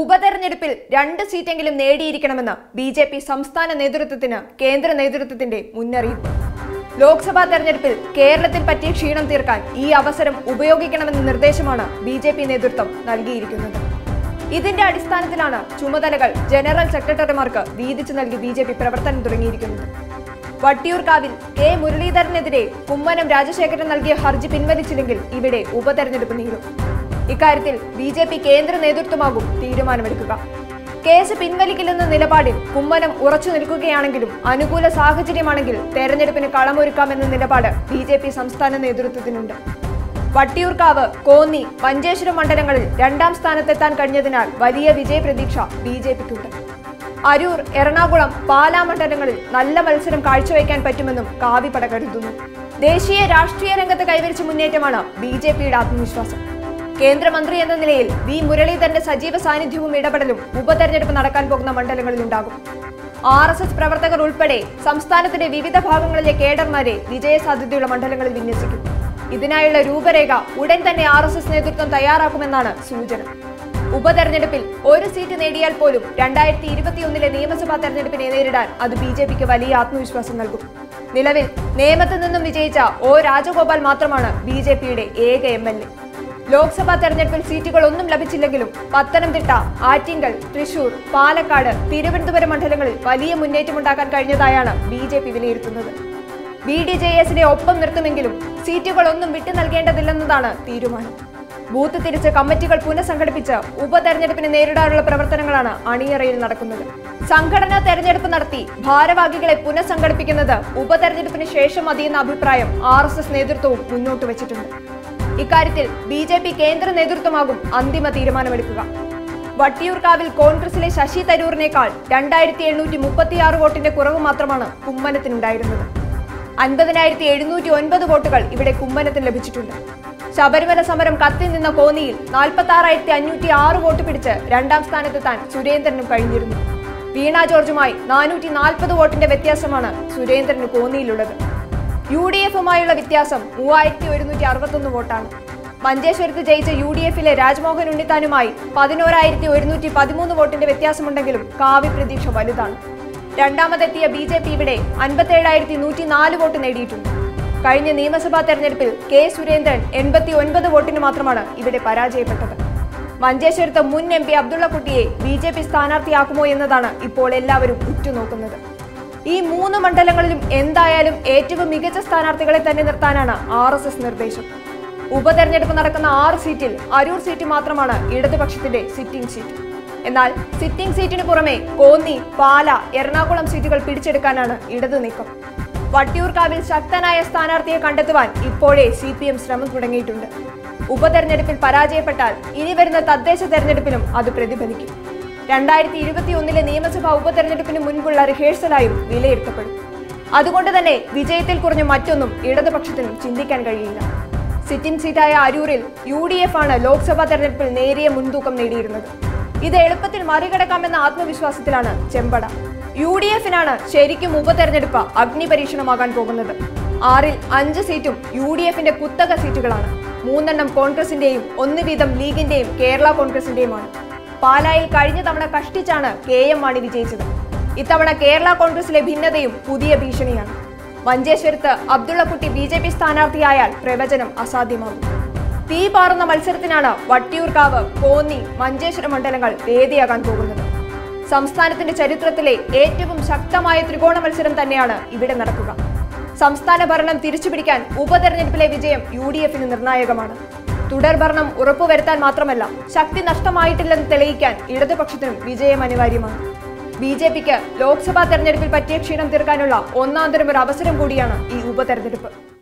ഉപതെരഞ്ഞെടുപ്പിൽ രണ്ട് സീറ്റെങ്കിലും നേടിയിരിക്കണമെന്ന് ബി ജെ പി സംസ്ഥാന നേതൃത്വത്തിന് കേന്ദ്ര നേതൃത്വത്തിന്റെ മുന്നറിയിപ്പ് ലോക്സഭാ തെരഞ്ഞെടുപ്പിൽ കേരളത്തിൽ പറ്റിയ ക്ഷീണം തീർക്കാൻ ഈ അവസരം ഉപയോഗിക്കണമെന്ന നിർദ്ദേശമാണ് ബി ജെ പി നേതൃത്വം നൽകിയിരിക്കുന്നത് ഇതിന്റെ അടിസ്ഥാനത്തിലാണ് ചുമതലകൾ ജനറൽ സെക്രട്ടറിമാർക്ക് വീതിച്ചു നൽകി ബി ജെ പി പ്രവർത്തനം തുടങ്ങിയിരിക്കുന്നത് വട്ടിയൂർക്കാവിൽ കെ മുരളീധരനെതിരെ കുമ്മനം രാജശേഖരൻ നൽകിയ ഹർജി പിൻവലിച്ചില്ലെങ്കിൽ ഇവിടെ ഉപതെരഞ്ഞെടുപ്പ് നീളും ഇക്കാര്യത്തിൽ ബി ജെ പി കേന്ദ്ര നേതൃത്വമാകും തീരുമാനമെടുക്കുക കേസ് പിൻവലിക്കില്ലെന്ന നിലപാടിൽ കുമ്മനം ഉറച്ചു നിൽക്കുകയാണെങ്കിലും അനുകൂല സാഹചര്യമാണെങ്കിൽ തെരഞ്ഞെടുപ്പിന് കളമൊരുക്കാമെന്ന നിലപാട് ബി ജെ പി സംസ്ഥാന നേതൃത്വത്തിനുണ്ട് വട്ടിയൂർക്കാവ് കോന്നി മഞ്ചേശ്വരം മണ്ഡലങ്ങളിൽ രണ്ടാം സ്ഥാനത്തെത്താൻ കഴിഞ്ഞതിനാൽ വലിയ വിജയപ്രതീക്ഷ ബി ജെ പിക്കുണ്ട് അരൂർ എറണാകുളം പാലാ മണ്ഡലങ്ങളിൽ നല്ല മത്സരം കാഴ്ചവെക്കാൻ പറ്റുമെന്നും കാവിപ്പട കരുതുന്നു ദേശീയ രാഷ്ട്രീയ രംഗത്ത് കൈവരിച്ച മുന്നേറ്റമാണ് ബി ജെ പിയുടെ ആത്മവിശ്വാസം കേന്ദ്രമന്ത്രി എന്ന നിലയിൽ വി മുരളീധരന്റെ സജീവ സാന്നിധ്യവും ഇടപെടലും ഉപതെരഞ്ഞെടുപ്പ് നടക്കാൻ പോകുന്ന മണ്ഡലങ്ങളിലുണ്ടാകും ആർ എസ് എസ് പ്രവർത്തകർ ഉൾപ്പെടെ സംസ്ഥാനത്തിന്റെ വിവിധ ഭാഗങ്ങളിലെ കേഡർമാരെ വിജയസാധ്യതയുള്ള മണ്ഡലങ്ങളിൽ വിന്യസിക്കും ഇതിനായുള്ള രൂപരേഖ ഉടൻ തന്നെ ആർ എസ് എസ് നേതൃത്വം തയ്യാറാക്കുമെന്നാണ് സൂചന ഉപതെരഞ്ഞെടുപ്പിൽ ഒരു സീറ്റ് നേടിയാൽ പോലും രണ്ടായിരത്തി ഇരുപത്തിയൊന്നിലെ നിയമസഭാ തെരഞ്ഞെടുപ്പിനെ നേരിടാൻ അത് ബി ജെ പിക്ക് വലിയ ആത്മവിശ്വാസം നൽകും നിലവിൽ നേമത്ത് നിന്നും വിജയിച്ച ഒ രാജഗോപാൽ മാത്രമാണ് ബി ജെ പിയുടെ ഏക എം എൽ എ ലോക്സഭാ തെരഞ്ഞെടുപ്പിൽ സീറ്റുകൾ ഒന്നും ലഭിച്ചില്ലെങ്കിലും പത്തനംതിട്ട ആറ്റിങ്കൽ തൃശൂർ പാലക്കാട് തിരുവനന്തപുരം മണ്ഡലങ്ങളിൽ വലിയ മുന്നേറ്റമുണ്ടാക്കാൻ കഴിഞ്ഞതായാണ് ബി ജെ പി വിലയിരുത്തുന്നത് ബി ഡി ജെ എസിനെ ഒപ്പം നിർത്തുമെങ്കിലും സീറ്റുകളൊന്നും വിട്ടു നൽകേണ്ടതില്ലെന്നതാണ് തീരുമാനം ബൂത്ത് തിരിച്ച് കമ്മിറ്റികൾ പുനഃസംഘടിപ്പിച്ച് ഉപതെരഞ്ഞെടുപ്പിനെ നേരിടാനുള്ള പ്രവർത്തനങ്ങളാണ് അണിയറയിൽ നടക്കുന്നത് സംഘടനാ തെരഞ്ഞെടുപ്പ് നടത്തി ഭാരവാഹികളെ പുനഃസംഘടിപ്പിക്കുന്നത് ഉപതെരഞ്ഞെടുപ്പിന് ശേഷം മതിയെന്ന അഭിപ്രായം ആർ എസ് എസ് നേതൃത്വവും മുന്നോട്ട് വച്ചിട്ടുണ്ട് ഇക്കാര്യത്തിൽ ബി ജെ പി കേന്ദ്ര നേതൃത്വമാകും അന്തിമ തീരുമാനമെടുക്കുക വട്ടിയൂർക്കാവിൽ കോൺഗ്രസിലെ ശശി തരൂറിനേക്കാൾ രണ്ടായിരത്തി എണ്ണൂറ്റി മുപ്പത്തിയാറ് വോട്ടിന്റെ കുറവ് മാത്രമാണ് കുമ്മനത്തിനുണ്ടായിരുന്നത് അൻപതിനായിരത്തി എഴുന്നൂറ്റി ഒൻപത് വോട്ടുകൾ ഇവിടെ കുമ്മനത്തിന് ലഭിച്ചിട്ടുണ്ട് ശബരിമല സമരം കത്തി നിന്ന കോന്നിയിൽ നാൽപ്പത്തി ആറായിരത്തി അഞ്ഞൂറ്റി ആറ് വോട്ട് പിടിച്ച് രണ്ടാം സ്ഥാനത്തെത്താൻ സുരേന്ദ്രനും കഴിഞ്ഞിരുന്നു വീണ ജോർജുമായി നാനൂറ്റി നാൽപ്പത് വോട്ടിന്റെ വ്യത്യാസമാണ് സുരേന്ദ്രന് കോന്നിയിലുള്ളത് യു ഡി എഫുമായുള്ള വ്യത്യാസം മൂവായിരത്തി ഒരുന്നൂറ്റി അറുപത്തൊന്ന് വോട്ടാണ് മഞ്ചേശ്വരത്ത് ജയിച്ച യു ഡി എഫിലെ രാജ്മോഹൻ ഉണ്ണിത്താനുമായി പതിനോരായിരത്തി ഒരുന്നൂറ്റി പതിമൂന്ന് വോട്ടിന്റെ വ്യത്യാസമുണ്ടെങ്കിലും കാവ്യ പ്രതീക്ഷ വലുതാണ് രണ്ടാമതെത്തിയ ബി ജെ പി ഇവിടെ അൻപത്തേഴായിരത്തി നൂറ്റി നാല് വോട്ട് നേടിയിട്ടുണ്ട് കഴിഞ്ഞ നിയമസഭാ തെരഞ്ഞെടുപ്പിൽ കെ സുരേന്ദ്രൻ എൺപത്തി ഒൻപത് വോട്ടിന് മാത്രമാണ് ഇവിടെ പരാജയപ്പെട്ടത് മഞ്ചേശ്വരത്ത് മുൻ എം പി അബ്ദുള്ളക്കുട്ടിയെ ബി ജെ പി സ്ഥാനാർത്ഥിയാക്കുമോ എന്നതാണ് ഇപ്പോൾ എല്ലാവരും ഉറ്റുനോക്കുന്നത് ഈ മൂന്ന് മണ്ഡലങ്ങളിലും എന്തായാലും ഏറ്റവും മികച്ച സ്ഥാനാർത്ഥികളെ തന്നെ നിർത്താനാണ് ആർ എസ് എസ് നിർദ്ദേശം ഉപതെരഞ്ഞെടുപ്പ് നടക്കുന്ന ആറ് സീറ്റിൽ അരൂർ സീറ്റ് മാത്രമാണ് ഇടതുപക്ഷത്തിന്റെ സിറ്റിംഗ് സീറ്റ് എന്നാൽ സിറ്റിംഗ് സീറ്റിന് പുറമെ കോന്നി പാല എറണാകുളം സീറ്റുകൾ പിടിച്ചെടുക്കാനാണ് ഇടതു നീക്കം വട്ടിയൂർക്കാവിൽ ശക്തനായ സ്ഥാനാർത്ഥിയെ കണ്ടെത്തുവാൻ ഇപ്പോഴേ സി പി എം ശ്രമം തുടങ്ങിയിട്ടുണ്ട് ഉപതെരഞ്ഞെടുപ്പിൽ പരാജയപ്പെട്ടാൽ ഇനി വരുന്ന തദ്ദേശ തെരഞ്ഞെടുപ്പിലും അത് പ്രതിഫലിക്കും രണ്ടായിരത്തി ഇരുപത്തി ഒന്നിലെ നിയമസഭാ ഉപതെരഞ്ഞെടുപ്പിന് മുൻപുള്ള റിഹേഴ്സലായും വിലയിരുത്തപ്പെടും അതുകൊണ്ട് തന്നെ വിജയത്തിൽ കുറഞ്ഞ മറ്റൊന്നും ഇടതുപക്ഷത്തിനും ചിന്തിക്കാൻ കഴിയില്ല സിറ്റിംഗ് സീറ്റായ അരൂരിൽ യു ഡി എഫ് ആണ് ലോക്സഭാ തെരഞ്ഞെടുപ്പിൽ നേരിയ മുൻതൂക്കം നേടിയിരുന്നത് ഇത് എളുപ്പത്തിൽ മറികടക്കാമെന്ന ആത്മവിശ്വാസത്തിലാണ് ചെമ്പട യു ഡി എഫിനാണ് ശരിക്കും ഉപതെരഞ്ഞെടുപ്പ് അഗ്നിപരീക്ഷണമാകാൻ പോകുന്നത് ആറിൽ അഞ്ച് സീറ്റും യു ഡി എഫിന്റെ കുത്തക സീറ്റുകളാണ് മൂന്നെണ്ണം കോൺഗ്രസിന്റെയും ഒന്ന് വീതം ലീഗിന്റെയും കേരള കോൺഗ്രസിന്റെയുമാണ് പാലായിൽ കഴിഞ്ഞ തവണ കഷ്ടിച്ചാണ് കെ എം മാണി വിജയിച്ചത് ഇത്തവണ കേരള കോൺഗ്രസിലെ ഭിന്നതയും പുതിയ ഭീഷണിയാണ് മഞ്ചേശ്വരത്ത് അബ്ദുള്ളക്കുട്ടി ബി ജെ പി സ്ഥാനാർത്ഥിയായാൽ പ്രവചനം അസാധ്യമാകും തീ പാറുന്ന മത്സരത്തിനാണ് വട്ടിയൂർക്കാവ് കോന്നി മഞ്ചേശ്വരം മണ്ഡലങ്ങൾ വേദിയാകാൻ പോകുന്നത് സംസ്ഥാനത്തിന്റെ ചരിത്രത്തിലെ ഏറ്റവും ശക്തമായ ത്രികോണ മത്സരം തന്നെയാണ് ഇവിടെ നടക്കുക സംസ്ഥാന ഭരണം തിരിച്ചുപിടിക്കാൻ ഉപതെരഞ്ഞെടുപ്പിലെ വിജയം യു ഡി എഫിന് നിർണായകമാണ് തുടർ ഭരണം ഉറപ്പുവരുത്താൻ മാത്രമല്ല ശക്തി നഷ്ടമായിട്ടില്ലെന്ന് തെളിയിക്കാൻ ഇടതുപക്ഷത്തിനും വിജയം അനിവാര്യമാണ് ബി ജെ പിക്ക് ലോക്സഭാ തെരഞ്ഞെടുപ്പിൽ പറ്റിയ ക്ഷീണം തീർക്കാനുള്ള ഒന്നാന്തരം ഒരു അവസരം കൂടിയാണ് ഈ ഉപതെരഞ്ഞെടുപ്പ്